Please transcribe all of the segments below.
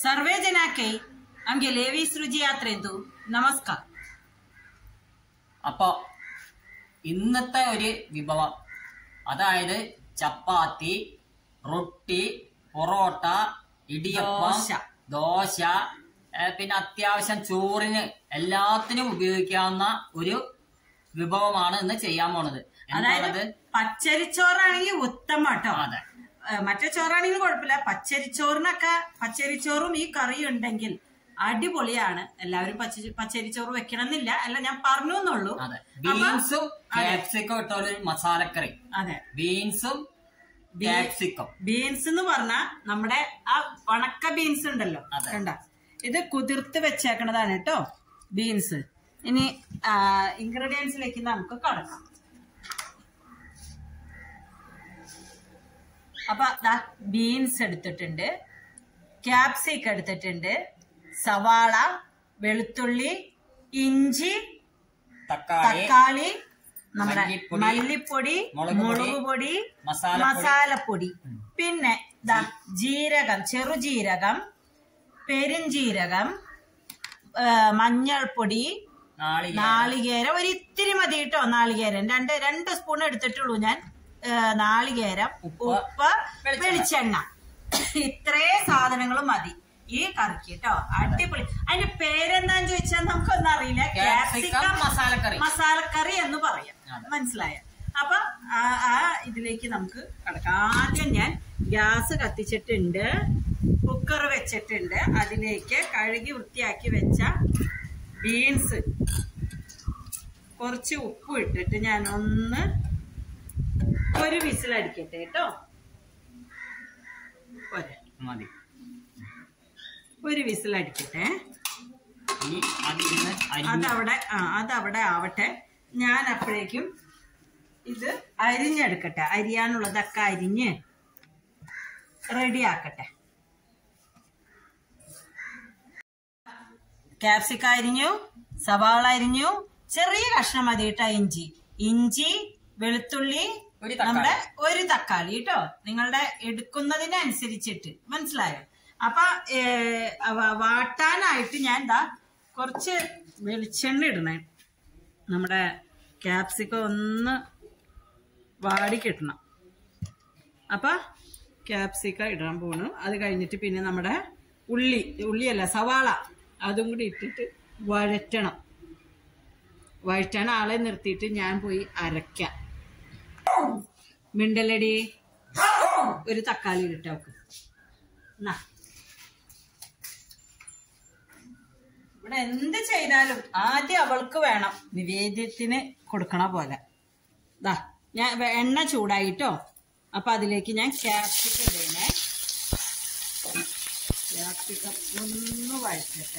ಸರ್ವೇ ಜನಕ್ಕೆ ಹಂಗೆ ಲೇವಿ ಸೃಜಿ ಯಾತ್ರೆ ಎಂದು ನಮಸ್ಕಾರ അപ്പോ ഇന്നത്തെ ഒരു വിഭവം അതായത് ചപ്പാത്തി റൊട്ടി പൊറോട്ട ഇടിയപ്പം ദോശ. ദോശ ഏ, പിന്നെ അത്യാവശ്യം ചോറിന് എല്ലാത്തിനും ഉപയോഗിക്കാവുന്ന ഒരു വിഭവമാണ് ഇന്ന് ചെയ്യാൻ പോണത് അതായത് എന്താണത് പച്ചരിച്ചോറാണെങ്കിൽ ഉത്തമ കേട്ടോ അതെ ഏഹ് മറ്റേ ചോറാണെങ്കിൽ കുഴപ്പമില്ല പച്ചരിച്ചോറിനൊക്കെ പച്ചരിച്ചോറും ഈ കറിയും ഉണ്ടെങ്കിൽ അടിപൊളിയാണ് എല്ലാവരും പച്ച പച്ചരിച്ചോറ് വെക്കണം എന്നില്ല അല്ല ഞാൻ പറഞ്ഞു എന്നുള്ളൂ അതെ അപ്പൊ- ബീൻസും അതെ. ക്യാപ്സിക്കം ഇട്ട ഒരു മസാലക്കറി അതെ ബീൻസും ബീ- ക്യാപ്സിക്കം ബീൻസ് എന്ന് പറഞ്ഞാ നമ്മുടെ ആ ഉണക്ക ബീൻസ് ഉണ്ടല്ലോ അതെ. കണ്ട ഇത് കുതിർത്ത് വെച്ചേക്കണതാണ് കേട്ടോ ബീൻസ് ഇനി ഇൻഗ്രീഡിയൻസിലേക്ക് നമുക്ക് കടക്കാം അപ്പൊ ദാ ബീൻസ് എടുത്തിട്ടുണ്ട് ക്യാപ്സിക്കം എടുത്തിട്ടുണ്ട് സവാള വെളുത്തുള്ളി ഇഞ്ചി തക്കാളി തക്കാളി നമ്മുടെ മല്ലിപ്പൊടി, മല്ലിപ്പൊടി മുളക് പൊടി, മുളക് പൊടി മസാലപ്പൊടി. മസാലപ്പൊടി പിന്നെ ദാ ജീരകം ചെറുജീരകം പെരുംജീരകം ഏ, മഞ്ഞൾപ്പൊടി നാളികേരം നാളികേരം ഒരു ഇത്തിരി മതി കേട്ടോ നാളികേരം രണ്ട് രണ്ട് സ്പൂൺ എടുത്തിട്ടുള്ളൂ ഞാൻ ഏ, നാളികേരം ഉപ്പ്, ഉപ്പ് വെളിച്ചെണ്ണ. വെളിച്ചെണ്ണ ഇത്രേ സാധനങ്ങളും മതി ഈ കറിക്ക് കേട്ടോ അടിപൊളി അതിന്റെ പേരെന്താന്ന് ചോദിച്ചാൽ നമുക്കൊന്നും അറിയില്ല ക്യാപ്സിക്കം മസാലക്കറി മസാലക്കറി എന്ന് പറയാം അതെ. മനസ്സിലായ അപ്പൊ ആ ആ ഇതിലേക്ക് നമുക്ക് കടക്കാം ആദ്യം ഞാൻ ഗ്യാസ് കത്തിച്ചിട്ടുണ്ട് കുക്കർ വെച്ചിട്ടുണ്ട് അതിലേക്ക് കഴുകി വൃത്തിയാക്കി വെച്ച ബീൻസ് കുറച്ച് ഉപ്പ് ഇട്ടിട്ട് ഞാൻ ഒന്ന് ഒരു വിസിലടിക്കട്ടെ കേട്ടോ പോരെ മതി ഒരു വിസിലടിക്കട്ടെ ഇനി അതിൽ നിന്ന് അരിഞ്ഞ് അതവിടെ ആ അതവിടെ ആവട്ടെ ഞാൻ അപ്പോഴേക്കും ഇത് അരിഞ്ഞെടുക്കട്ടെ അരിയാനുള്ളതൊക്കെ അരിഞ്ഞ് റെഡിയാക്കട്ടെ ക്യാപ്സിക്ക അരിഞ്ഞു സവാള അരിഞ്ഞു ചെറിയ കഷ്ണം മതി കേട്ടോ ഇഞ്ചി ഇഞ്ചി വെളുത്തുള്ളി ഒരു തക്കാളി. നമ്മുടെ ഒരു തക്കാളി കേട്ടോ നിങ്ങളുടെ എടുക്കുന്നതിനനുസരിച്ചിട്ട് മനസ്സിലായോ അപ്പൊ ഏ, അവ- വാട്ടാനായിട്ട് ഞാൻ എന്താ കുറച്ച് വെളിച്ചെണ്ണ ഇടണേ നമ്മുടെ ക്യാപ്സിക്കം ഒന്ന് വാടി കിട്ടണം അപ്പൊ ക്യാപ്സിക്കം ഇടാൻ പോണു അത് കഴിഞ്ഞിട്ട് പിന്നെ നമ്മുടെ ഉള്ളി ഉള്ളിയല്ല സവാള അതും കൂടി ഇട്ടിട്ട് വഴറ്റണം വഴറ്റാൻ ആളെ നിർത്തിയിട്ട് ഞാൻ പോയി അരയ്ക്കാം മിണ്ടലടി ഒരു തക്കാളി ഇട്ട അവക്ക് എന്നാ ഇവിടെ എന്ത് ചെയ്താലും ആദ്യം അവൾക്ക് വേണം നിവേദ്യത്തിന് കൊടുക്കണ പോലെ ദാ ഞാൻ വെ- എണ്ണ ചൂടായിട്ടോ അപ്പൊ അതിലേക്ക് ഞാൻ ക്യാപ്സിക്കം ഇടണേ ക്യാപ്സിക്കം ഒന്ന് വഴറ്റട്ടെ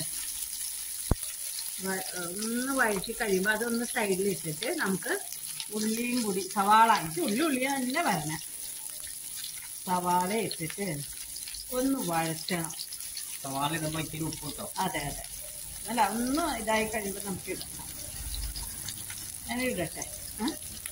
വ- ഒന്ന് വഴറ്റി കഴിയുമ്പോൾ അതൊന്ന് സൈഡിൽ ഇട്ടിട്ട് നമുക്ക് ഉള്ളിയും കൂടി സവാള ഇത് ഉള്ളി ഉള്ളി തന്നെ വരണം സവാള ഇട്ടിട്ട് ഒന്ന് വഴറ്റണം സവാള ഇടുമ്പോ ഇത്തിരി ഉപ്പ് കിട്ടോ അതെ അതെ അല്ല ഒന്ന് ഇതായി കഴിയുമ്പോൾ നമുക്ക് ഇടണം ഞാൻ ഇടട്ടെ ഏ?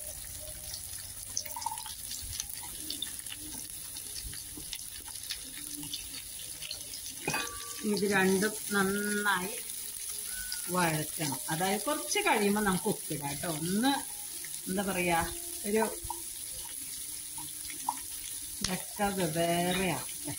ഇത് രണ്ടും നന്നായി വഴറ്റണം അതായത് കുറച്ച് കഴിയുമ്പോൾ നമുക്ക് ഉപ്പിടാം കേട്ടോ ഒന്ന് എന്താ പറയാ ഒരു ഇതൊക്കെ വെവ്വേറെ ആക്കട്ടെ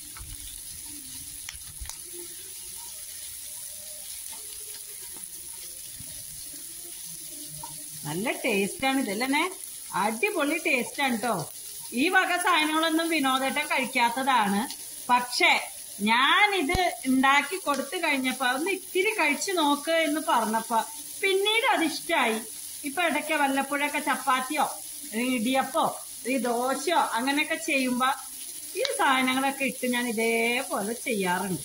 നല്ല ടേസ്റ്റ് ആണ് ഇതല്ലേ അടിപൊളി ടേസ്റ്റ് ആണ് കേട്ടോ ഈ വക സാധനങ്ങളൊന്നും വിനോദേട്ടൻ കഴിക്കാത്തതാണ് പക്ഷേ ഞാൻ ഇത് ഉണ്ടാക്കി കൊടുത്തു കഴിഞ്ഞപ്പോ ഒന്ന് ഇത്തിരി കഴിച്ചു നോക്ക് എന്ന് പറഞ്ഞപ്പോ പിന്നീട് അത് ഇഷ്ടായി ഇപ്പൊ ഇടയ്ക്ക് വല്ലപ്പോഴൊക്കെ ചപ്പാത്തിയോ അല്ലെങ്കിൽ ഇടിയപ്പോ ഈ ദോശയോ അങ്ങനെയൊക്കെ ചെയ്യുമ്പോ ഈ സാധനങ്ങളൊക്കെ ഇട്ട് ഞാൻ ഇതേപോലെ ചെയ്യാറുണ്ട്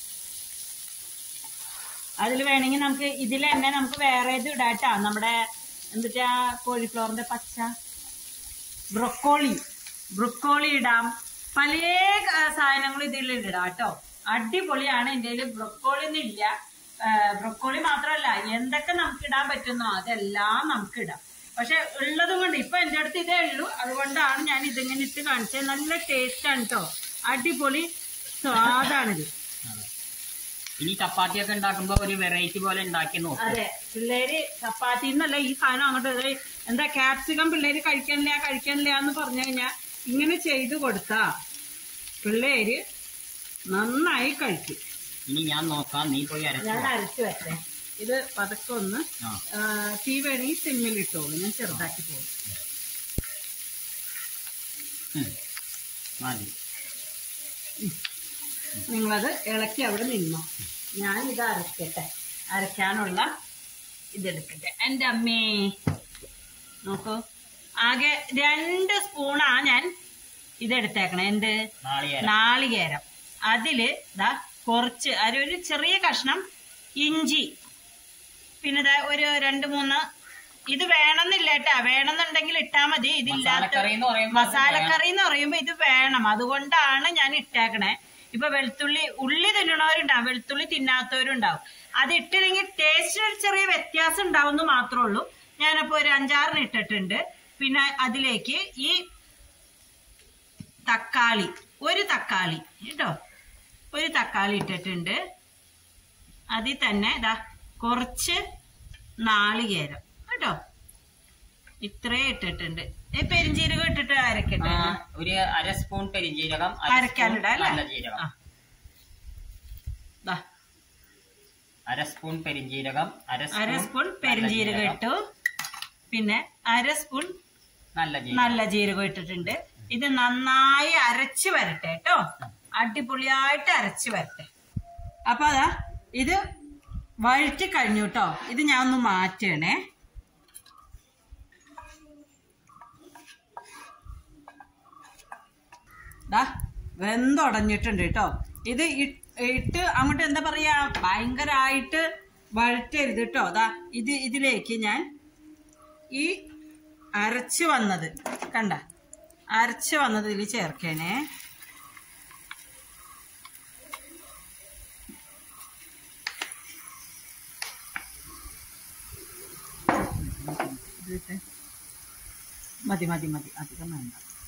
അതിൽ വേണമെങ്കിൽ നമുക്ക് ഇതിൽ തന്നെ നമുക്ക് വേറെ ഇത് ഇടാട്ടാ നമ്മുടെ എന്നിട്ടാ കോഴിഫ്ലവറിന്റെ പച്ച ബ്രൊക്കോളി ബ്രൊക്കോളി ഇടാം പല സാധനങ്ങളും ഇതിൽ ഇടാം കേട്ടോ അടിപൊളിയാണ് എൻ്റെ കയ്യിൽ ബ്രൊക്കോളി ഒന്നും ഇല്ല ആ, ബ്രൊക്കോളി മാത്രമല്ല എന്തൊക്കെ നമുക്ക് ഇടാൻ പറ്റുന്നോ അതെല്ലാം നമുക്ക് ഇടാം പക്ഷെ ഉള്ളത് കൊണ്ട് ഇപ്പൊ എൻ്റെ അടുത്ത് ഇതേ ഉള്ളൂ അതുകൊണ്ടാണ് ഞാൻ ഇതിങ്ങനെ ഇട്ട് കാണിച്ചത് നല്ല ടേസ്റ്റ് ആണ് കേട്ടോ അടിപൊളി സ്വാദാണിത് ഇനി ചപ്പാത്തിയൊക്കെ ഉണ്ടാക്കുമ്പോ ഒരു വെറൈറ്റി പോലെ ഉണ്ടാക്കി നോക്കും അതെ പിള്ളേര് ചപ്പാത്തി എന്നല്ല ഈ സാധനം അങ്ങോട്ട് ഇത് എന്താ ക്യാപ്സിക്കം പിള്ളേര് കഴിക്കണില്ല കഴിക്കണില്ല എന്ന് പറഞ്ഞു കഴിഞ്ഞാൽ ഇങ്ങനെ ചെയ്തു കൊടുത്താ പിള്ളേര് നന്നായി കഴിക്കും ഇനി ഞാൻ നോക്കാം നീ പോയി അരച്ചു ഞാൻ അരച്ചു വെച്ചേ ഇത് പതുക്കെ ഒന്ന് ആ ആ, തീ വേണമെങ്കിൽ സിമ്മിൽ ഇട്ടോളൂ ഞാൻ ചെറുതാക്കി പോകും ഉം. മതി നിങ്ങളത് ഇളക്കി അവിടെ നിന്നോ ഞാൻ ഇത് അരക്കട്ടെ അരയ്ക്കാനുള്ള ഇതെടുക്കട്ടെ എൻ്റെ അമ്മേ നോക്കൂ ആകെ രണ്ട് സ്പൂണാ ഞാൻ ഇതെടുത്തേക്കണേ എന്ത് നാളികേരം നാളികേരം അതില് ദാ കുറച്ച് ഒരു ഒരു ചെറിയ കഷ്ണം ഇഞ്ചി പിന്നെ ദാ ഒരു രണ്ട് മൂന്ന് ഇത് വേണമെന്നില്ല കേട്ടാ വേണമെന്നുണ്ടെങ്കിൽ ഇട്ടാ മതി ഇതില്ലാത്ത മസാലക്കറി എന്ന് പറയുമ്പോ അത് മസാലക്കറി എന്ന് പറയുമ്പോ ഇത് വേണം അതുകൊണ്ടാണ് ഞാൻ ഇട്ടേക്കണേ ഇപ്പൊ വെളുത്തുള്ളി ഉള്ളി തിന്നണവരുണ്ടാവും വെളുത്തുള്ളി തിന്നാത്തവരുണ്ടാവും അത് ഇട്ടില്ലെങ്കിൽ ടേസ്റ്റിന് ഒരു ചെറിയ വ്യത്യാസം ഉണ്ടാവും മാത്രമേ ഉള്ളൂ ഞാനപ്പോ ഒരു അഞ്ചാറിന് ഇട്ടിട്ടുണ്ട് പിന്നെ അതിലേക്ക് ഈ തക്കാളി ഒരു തക്കാളി കേട്ടോ ഒരു തക്കാളി ഇട്ടിട്ടുണ്ട് അതിൽ തന്നെ ഇതാ കുറച്ച് നാളികേരം കേട്ടോ ഇത്രയും ഇട്ടിട്ടുണ്ട് ഈ പെരിഞ്ചീരകം ഇട്ടിട്ട് അരക്കട്ടെ ആ, ഒരു അര സ്പൂൺ പെരിഞ്ജീരകം അര സ്പൂൺ അരക്കാനിടാം അല്ലേ നല്ല ജീരകം ആ. ദാ, അര സ്പൂൺ പെരിഞ്ജീരകം അര അര സ്പൂൺ നല്ല പെരിഞ്ചീരകം ജീരകം, ഇട്ടു പിന്നെ അര സ്പൂൺ നല്ല ജീരകം നല്ല ജീരകം ഇട്ടിട്ടുണ്ട് ഇത് നന്നായി അരച്ച് വരട്ടെ കേട്ടോ അടിപൊളിയായിട്ട് അരച്ച് വരട്ടെ അപ്പൊ അതാ ഇത് വഴറ്റി കഴിഞ്ഞു കേട്ടോ ഇത് ഞാൻ ഒന്ന് മാറ്റണേ ദാ വെന്തുടഞ്ഞിട്ടുണ്ട് കേട്ടോ ഇത് ഇ- ഇട്ട് അങ്ങോട്ട് എന്താ പറയാ ഭയങ്കരമായിട്ട് വഴറ്റരുത് കേട്ടോ ദാ ഇത് ഇതിലേക്ക് ഞാൻ ഈ അരച്ച് വന്നത് കണ്ട അരച്ച് വന്നത് ഇതിൽ ചേർക്കണേ ഇതിട്ട്. മതി മതി മതി അധികം വേണ്ട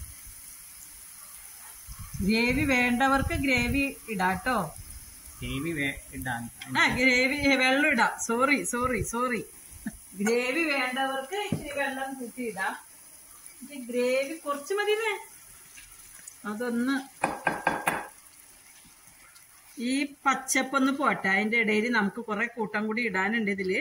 ഗ്രേവി വേണ്ടവർക്ക് ഗ്രേവി ഇടാട്ടോ ഗ്രേവി വേ- ഇടാൻ ആ ഗ്രേവി വെള്ളം ഇടാം സോറി സോറി സോറി ഗ്രേവി വേണ്ടവർക്ക് ഇച്ചിരി വെള്ളം കൂട്ടി ഇടാം ഇത് ഗ്രേവി കുറച്ച് മതിയേ അതൊന്ന് ഈ പച്ചപ്പൊന്ന് പോട്ടെ അതിന്റെ ഇടയിൽ നമുക്ക് കുറെ കൂട്ടം കൂടി ഇടാനുണ്ട് ഇതില്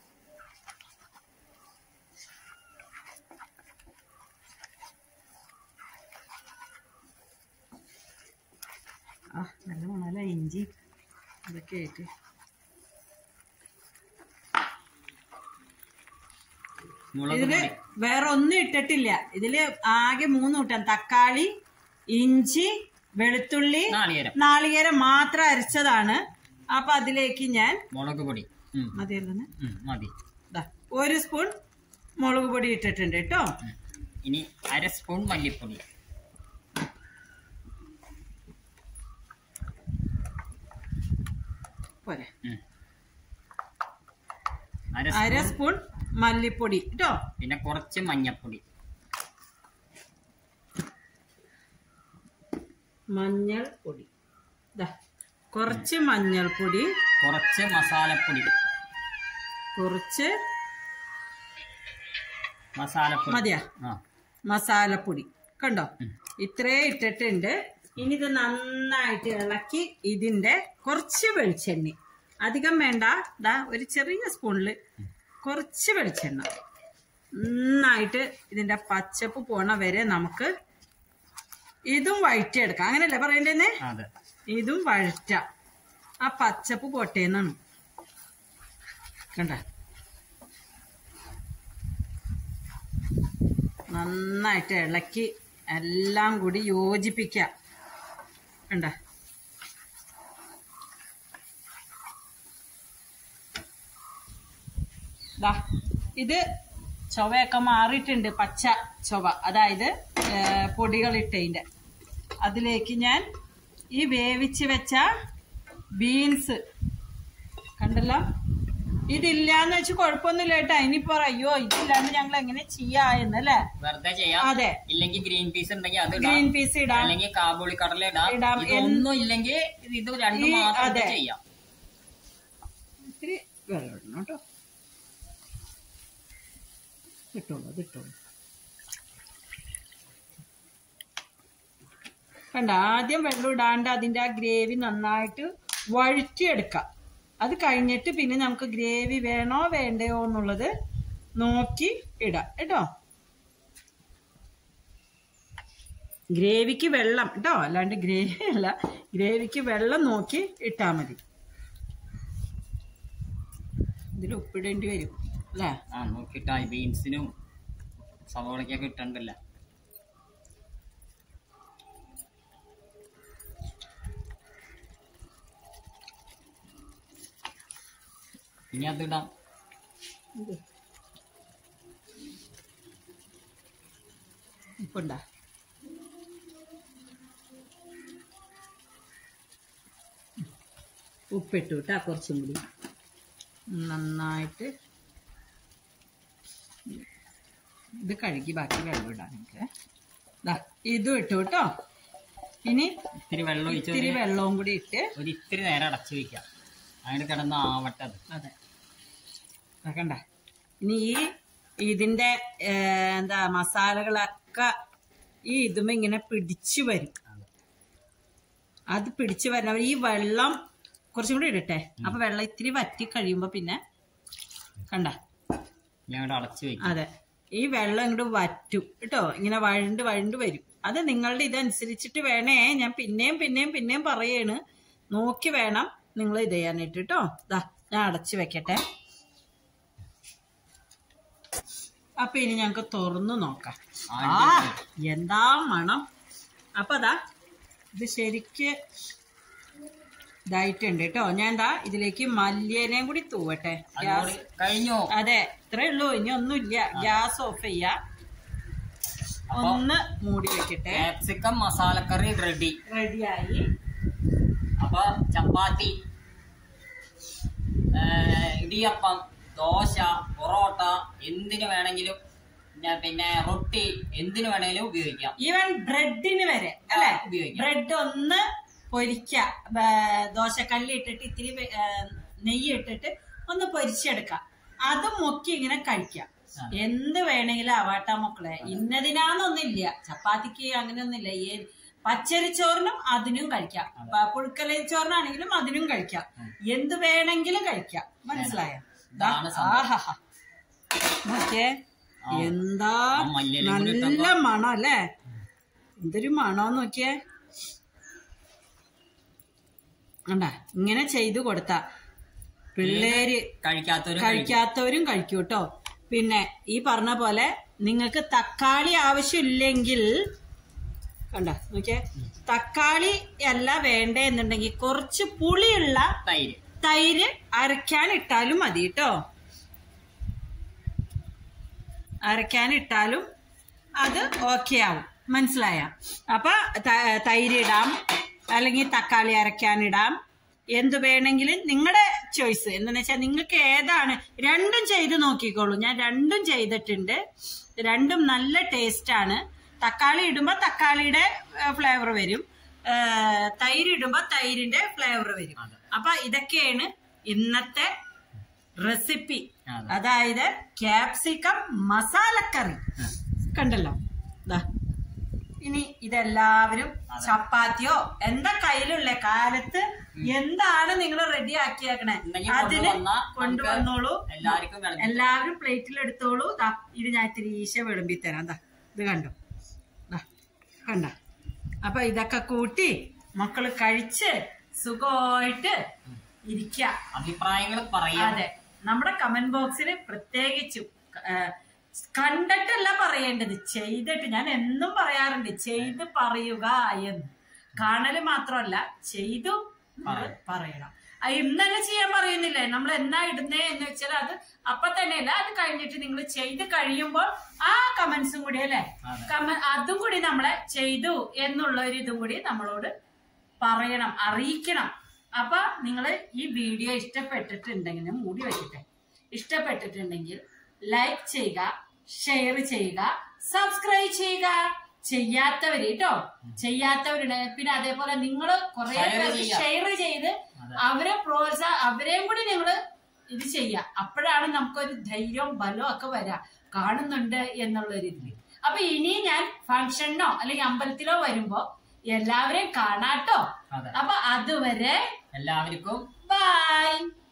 ആ നല്ല മണല ഇഞ്ചി അതൊക്കെ ആയിട്ട് മുളക് ഇതില് പൊടി വേറെ ഒന്നും ഇട്ടിട്ടില്ല ഇതില് ആകെ മൂന്ന് കൂട്ടം തക്കാളി ഇഞ്ചി വെളുത്തുള്ളി നാളികേരം നാളികേരം മാത്രം അരച്ചതാണ് അപ്പൊ അതിലേക്ക് ഞാൻ മുളക് പൊടി ഉം, മതിയല്ലോ ഉം, മതി ഒരു സ്പൂൺ മുളക് പൊടി ഇട്ടിട്ടുണ്ട് കേട്ടോ ഉം. ഇനി അര സ്പൂൺ മല്ലിപ്പൊടി പോരെ ഉം. അര അര സ്പൂൺ സ്പൂൺ മല്ലിപ്പൊടി കേട്ടോ പിന്നെ കുറച്ച് മഞ്ഞപ്പൊടി മഞ്ഞൾ പൊടി ദാ കുറച്ച് മഞ്ഞൾപ്പൊടി കുറച്ച് മസാലപ്പൊടി കുറച്ച് മസാലപ്പൊടി മതിയാ ആ മസാലപ്പൊടി കണ്ടോ ഉം. ഇത്രേ ഇട്ടിട്ടുണ്ട് ഇനി ഇത് നന്നായിട്ട് ഇളക്കി ഇതിന്റെ കുറച്ച് വെളിച്ചെണ്ണ അധികം വേണ്ട ദാ ഒരു ചെറിയ സ്പൂണില് കുറച്ച് വെളിച്ചെണ്ണ നന്നായിട്ട് ഇതിന്റെ പച്ചപ്പ് പോണ വരെ നമുക്ക് ഇതും വഴറ്റിയെടുക്കാം അങ്ങനെയല്ലേ പറയണ്ടേന്നേ അതെ ഇതും വഴറ്റാം ആ പച്ചപ്പ് പോട്ടേന്നാണ് കണ്ട നന്നായിട്ട് ഇളക്കി എല്ലാം കൂടി യോജിപ്പിക്കാം കണ്ട ദാ ഇത് ചൊവയൊക്കെ മാറിയിട്ടുണ്ട് പച്ച ചൊവ അതായത് പൊടികൾ ഇട്ടതിന്റെ അതിലേക്ക് ഞാൻ ഈ വേവിച്ച് വെച്ച ബീൻസ് കണ്ടല്ലോ ഇതില്ലാന്ന് വെച്ച് കുഴപ്പമൊന്നുമില്ല കേട്ടോ ഇനിയിപ്പോ അയ്യോ ഇതില്ലാണ്ട് ഞങ്ങൾ എങ്ങനെ ചെയ്യാ എന്നല്ലേ വെറുതെ ചെയ്യാം അതെ ഇല്ലെങ്കിൽ ഗ്രീൻ പീസ് ഉണ്ടെങ്കിൽ അത് ഇടാം ഗ്രീൻ പീസ് ഇടാം അല്ലെങ്കിൽ കാബൂളി കടല ഇടാം ഇടാം. ഇതൊന്നും ഇല്ലെങ്കിൽ ഇത് രണ്ടും ഈ- മാത്രം അതെ. ചെയ്യാം വെള്ളം ഇടണം കേട്ടോ ഇട്ടോളൂ അത് ഇട്ടോളൂ കണ്ട ആദ്യം വെള്ളം ഇടാണ്ട് അതിൻ്റെ ആ ഗ്രേവി നന്നായിട്ട് വഴറ്റിയെടുക്കാം അത് കഴിഞ്ഞിട്ട് പിന്നെ നമുക്ക് ഗ്രേവി വേണോ വേണ്ടയോ എന്നുള്ളത് നോക്കി ഇടാം കേട്ടോ ഗ്രേവിക്ക് വെള്ളം കേട്ടോ അല്ലാണ്ട് ഗ്രേവി അല്ല ഗ്രേവിക്ക് വെള്ളം നോക്കി ഇട്ടാൽ മതി ഇതിൽ ഉപ്പിടേണ്ടി വരും അല്ലേ ആ നോക്കിട്ടാ ബീൻസിനും സവോളയ്ക്കൊക്കെ ഇട്ടണ്ടല്ല ഇനി അതിടാം ഇത്. ഉപ്പുണ്ടാ ഉപ്പിട്ടു കേട്ടാ കുറച്ചും കൂടി നന്നായിട്ട് ഇത് കഴുകി ബാക്കി വെള്ളം ഇടാം നമുക്ക് ദാ, ഇതും ഇട്ടു കേട്ടോ ഇനി ഇത്തിരി വെള്ളം ഒഴിച്ച് ഇത്തിരി ഒരു- വെള്ളവും കൂടി ഇട്ട് ഒരു ഇത്തിരി നേരം അടച്ചു വെക്കാം അതിന് കിടന്ന് ആവട്ടെ അത് അതെ കണ്ട ഇനി ഈ ഇതിന്റെ ഏ, എന്താ മസാലകളൊക്കെ ഈ ഇതുമ്മ ഇങ്ങനെ പിടിച്ചു വരും അതെ. അത് പിടിച്ചു വരണം ഈ വെള്ളം കുറച്ചും കൂടി ഇടട്ടെ അപ്പൊ വെള്ളം ഇത്തിരി വറ്റി കഴിയുമ്പോ പിന്നെ കണ്ട ഞാൻ ഇവിടെ അടച്ചു വെക്കാം അതെ ഈ വെള്ളം ഇങ്ങോട്ട് വറ്റും കേട്ടോ ഇങ്ങനെ വഴണ്ട് വഴണ്ട് വരും അത് നിങ്ങളുടെ ഇതനുസരിച്ചിട്ട് വേണേ ഞാൻ പിന്നെയും പിന്നെയും പിന്നെയും പറയാണ് നോക്കി വേണം നിങ്ങൾ ഇത് ചെയ്യാനായിട്ട് കേട്ടോ ദാ ഞാൻ അടച്ചു വെക്കട്ടെ അപ്പൊ ഇനി ഞങ്ങക്ക് തുറന്നു നോക്കാം ആ എന്താ മണം അപ്പൊ അതാ ഇത് ശരിക്ക് ഇതായിട്ടുണ്ട് കേട്ടോ ഞാൻ എന്താ ഇതിലേക്ക് മല്ലിയനയും കൂടി തൂവട്ടെ ഗ്യാസ് അതുകൂടി കഴിഞ്ഞു അതെ ഇത്രേ ഉള്ളൂ ഇനി ഒന്നുമില്ല ഗ്യാസ് ഓഫ് ചെയ്യാ അപ്പൊ ഒന്ന് മൂടി വെക്കട്ടെ ക്യാപ്സിക്കം മസാലക്കറി റെഡി റെഡിയായി അപ്പൊ ചപ്പാത്തി ഏ, ഇടിയപ്പം ദോശ പൊറോട്ട എന്തിനു വേണമെങ്കിലും ഞാൻ പിന്നെ റൊട്ടി എന്തിനു വേണമെങ്കിലും ഉപയോഗിക്കാം ഈവൻ ബ്രെഡിന് വരെ അല്ലെ ഉപയോഗിക്കാം. ബ്രെഡ് ഒന്ന് പൊരിക്ക ദോശക്കല്ല് ഇട്ടിട്ട് ഇത്തിരി വെ- ഏ, നെയ്യ് ഇട്ടിട്ട് ഒന്ന് പൊരിച്ചെടുക്കാം അത് മുക്കി ഇങ്ങനെ കഴിക്കാം ആ. എന്ത് വേണമെങ്കിലും ആവാട്ടാ മക്കളെ ഇന്നതിനാന്നൊന്നില്ല ചപ്പാത്തിക്ക് അങ്ങനെയൊന്നുമില്ല ഈ പച്ചരിച്ചോറിനും അതിനും കഴിക്കാം പ- പുഴുക്കലരിച്ചോറിനാണെങ്കിലും അതിനും കഴിക്കാം എന്ത് വേണമെങ്കിലും കഴിക്കാം മനസ്സിലായോ ദാ, ഇതാണ് സംഭവം. ആഹാഹാ. നോക്കിയേ ആ. എന്താ ആ മല്ലിയിലയും കൂടി നല്ല മണം അല്ലേ എന്തൊരു മണം നോക്കിയേ കണ്ട ഇങ്ങനെ ചെയ്തു കൊടുത്ത പിള്ളേര് കഴിക്കാത്തവരും കഴിക്കും. കഴിക്കാത്തവരും കഴിക്കൂ കേട്ടോ പിന്നെ ഈ പറഞ്ഞ പോലെ നിങ്ങൾക്ക് തക്കാളി ആവശ്യമില്ലെങ്കിൽ കണ്ട നോക്കിയേ തക്കാളി അല്ല വേണ്ടേ എന്നുണ്ടെങ്കിൽ കുറച്ച് പുളിയുള്ള തൈര് തൈര് അരയ്ക്കാൻ ഇട്ടാലും മതി കേട്ടോ അരയ്ക്കാൻ ഇട്ടാലും അത് ഓക്കെ ആവും മനസ്സിലായ അപ്പൊ ത- തൈര് ഇടാം അല്ലെങ്കിൽ തക്കാളി അരയ്ക്കാൻ ഇടാം എന്ത് വേണമെങ്കിലും നിങ്ങളുടെ ചോയ്സ് എന്താണെന്ന് വെച്ചാൽ നിങ്ങൾക്ക് ഏതാണ് രണ്ടും ചെയ്ത് നോക്കിക്കോളൂ ഞാൻ രണ്ടും ചെയ്തിട്ടുണ്ട് രണ്ടും നല്ല ടേസ്റ്റ് ആണ് തക്കാളി ഇടുമ്പോൾ തക്കാളിയുടെ ഫ്ലേവർ വരും ഏ, തൈര് ഇടുമ്പോൾ തൈരിന്റെ ഫ്ലേവർ വരും അതെ. അപ്പൊ ഇതൊക്കെയാണ് ഇന്നത്തെ റെസിപ്പി അതെ. അതായത് ക്യാപ്സിക്കം മസാലക്കറി കണ്ടല്ലോ ദാ ഇനി ഇതെല്ലാവരും ചപ്പാത്തിയോ എന്താ കയ്യിലുള്ള കാലത്ത് എന്താണ് നിങ്ങൾ റെഡി ആക്കിയേക്കണേ ഉണ്ടെങ്കിൽ അതിന് കൊണ്ടുവന്നാ നമുക്ക് കൊണ്ടുവന്നോളൂ എല്ലാവർക്കും വിളമ്പി എല്ലാവരും പ്ലേറ്റിൽ എടുത്തോളൂ ദാ ഇത് ഞാൻ ഇത്തിരി ഈശ വിളമ്പി തരാം ദാ ഇത് കണ്ടോ ദാ കണ്ട അപ്പൊ ഇതൊക്കെ കൂട്ടി മക്കള് കഴിച്ച് സുഖമായിട്ട് ഇരിക്ക അഭിപ്രായങ്ങൾ പറയാം അതെ നമ്മുടെ കമന്റ് ബോക്സിൽ പ്രത്യേകിച്ചും ആ, കണ്ടിട്ടല്ല പറയേണ്ടത് ചെയ്തിട്ട് ഞാൻ എന്നും പറയാറുണ്ട് ചെയ്ത് പറയുക എന്ന് കാണല് മാത്രമല്ല ചെയ്തു നമ്മള് പറയണം ആ, ഇന്നലെ ചെയ്യാൻ പറയുന്നില്ലേ നമ്മൾ എന്നാ ഇടുന്നേ എന്ന് വെച്ചാൽ അത് അപ്പൊ തന്നെയല്ല അത് കഴിഞ്ഞിട്ട് നിങ്ങൾ ചെയ്ത് കഴിയുമ്പോൾ ആ കമന്റ്സും കൂടി അല്ലെ അതെ. കമ അതും കൂടി നമ്മളെ ചെയ്തു എന്നുള്ള ഒരു ഇതും കൂടി നമ്മളോട് പറയണം അറിയിക്കണം അപ്പൊ നിങ്ങൾ ഈ വീഡിയോ ഇഷ്ടപ്പെട്ടിട്ടുണ്ടെങ്കിൽ മൂടി വെക്കട്ടെ ഇഷ്ടപ്പെട്ടിട്ടുണ്ടെങ്കിൽ ലൈക്ക് ചെയ്യുക ഷെയർ ചെയ്യുക സബ്സ്ക്രൈബ് ചെയ്യുക ചെയ്യാത്തവര് കേട്ടോ ചെയ്യാത്തവരുടെ പിന്നെ അതേപോലെ നിങ്ങൾ കുറെ Share പേർക്ക് ചെയ്യുക. ഷെയർ ചെയ്ത് അതെ. അവരെ പ്രോത്സാഹ അവരെയും കൂടി നിങ്ങൾ ഇത് ചെയ്യാം അപ്പോഴാണ് നമുക്കൊരു ധൈര്യവും ബലവും ഒക്കെ വരാ കാണുന്നുണ്ട് എന്നുള്ള ഒരു ഇതില് അപ്പൊ ഇനി ഞാൻ ഫംഗ്ഷനോ അല്ലെങ്കിൽ അമ്പലത്തിലോ വരുമ്പോ എല്ലാവരെയും കാണാട്ടോ അതെ അപ്പൊ അതുവരെ എല്ലാവർക്കും ബൈ